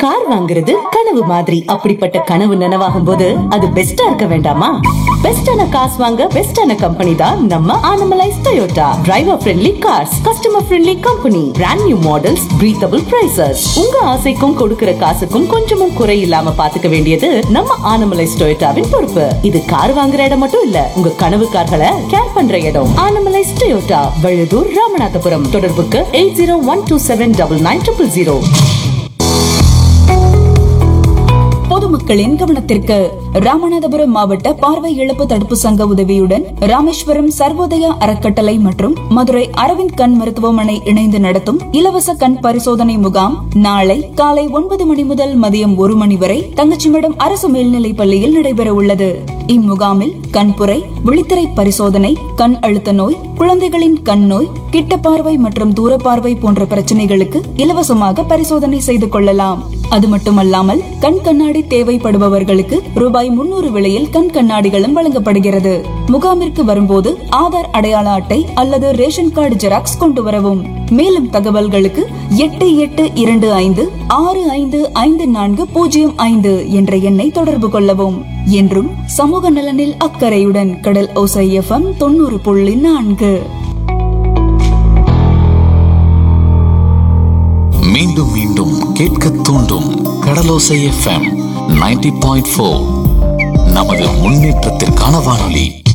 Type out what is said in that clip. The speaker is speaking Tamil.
கார் வாங்குறது கனவு மாதிரி அப்படிப்பட்ட கனவு நனவாகும் போது அது பெஸ்டா இருக்க வேண்டாமா பெஸ்டான காசு வாங்க பெஸ்டான கம்பெனி தான் நம்ம Anamallais Toyota driver friendly cars customer friendly company brand new models breathable prices உங்க ஆசைக்கும் கொடுக்கிற காசுக்கும் கொஞ்சமும் குறை இல்லாம பாத்துக்க வேண்டியது நம்ம ஆனமலைஸ் டொயோட்டாவின் பொறுப்பு இது கார் வாங்குற இடம் மட்டும் இல்ல உங்க கனவு கார்களை கேர் பண்ற இடம் ஆனமலைஸ் டொயோட்டா வழுதூர் ராமநாதபுரம் தொடர்புக்கு eight zero one two seven double nine triple zero பொதுமக்களின் கவனத்திற்கு ராமநாதபுரம் மாவட்ட பார்வை இழப்பு தடுப்பு சங்க உதவியுடன் ராமேஸ்வரம் சர்வோதயா அறக்கட்டளை மற்றும் மதுரை அரவிந்த் கண் மருத்துவமனை இணைந்து நடத்தும் இலவச கண் பரிசோதனை முகாம் நாளை காலை ஒன்பது மணி முதல் மதியம் ஒரு மணி வரை தங்கச்சிமடம் அரசு மேல்நிலைப் பள்ளியில் நடைபெற உள்ளது இம்முகாமில் கண்புரை விழித்திரை பரிசோதனை கண் அழுத்த நோய் குழந்தைகளின் கண் நோய் கிட்ட பார்வை மற்றும் தூர பார்வை போன்ற பிரச்சனைகளுக்கு இலவசமாக பரிசோதனை செய்து கொள்ளலாம் அது மட்டுமல்லாமல் கண் கண்ணாடி தேவைப்படுபவர்களுக்கு ரூபாய் முன்னூறு விலையில் கண் கண்ணாடிகளும் வழங்கப்படுகிறது முகாமிற்கு வரும்போது ஆதார் அடையாள அட்டை அல்லது ரேஷன் கார்டு ஜெராக்ஸ் கொண்டு வரவும் மேலும் தகவல்களுக்கு எட்டு எட்டு இரண்டு ஐந்து ஆறு ஐந்து ஐந்து நான்கு பூஜ்ஜியம் ஐந்து என்ற எண்ணை தொடர்பு கொள்ளவும் என்றும் சமூக நலனில் அக்கறையுடன் கடல் ஓசை எஃப்எம் தொண்ணூறு புள்ளி நான்கு மீண்டும் மீண்டும் கேட்க தூண்டும் Kadalosai FM ninety point four நமது முன்னேற்றத்திற்கான வானொலி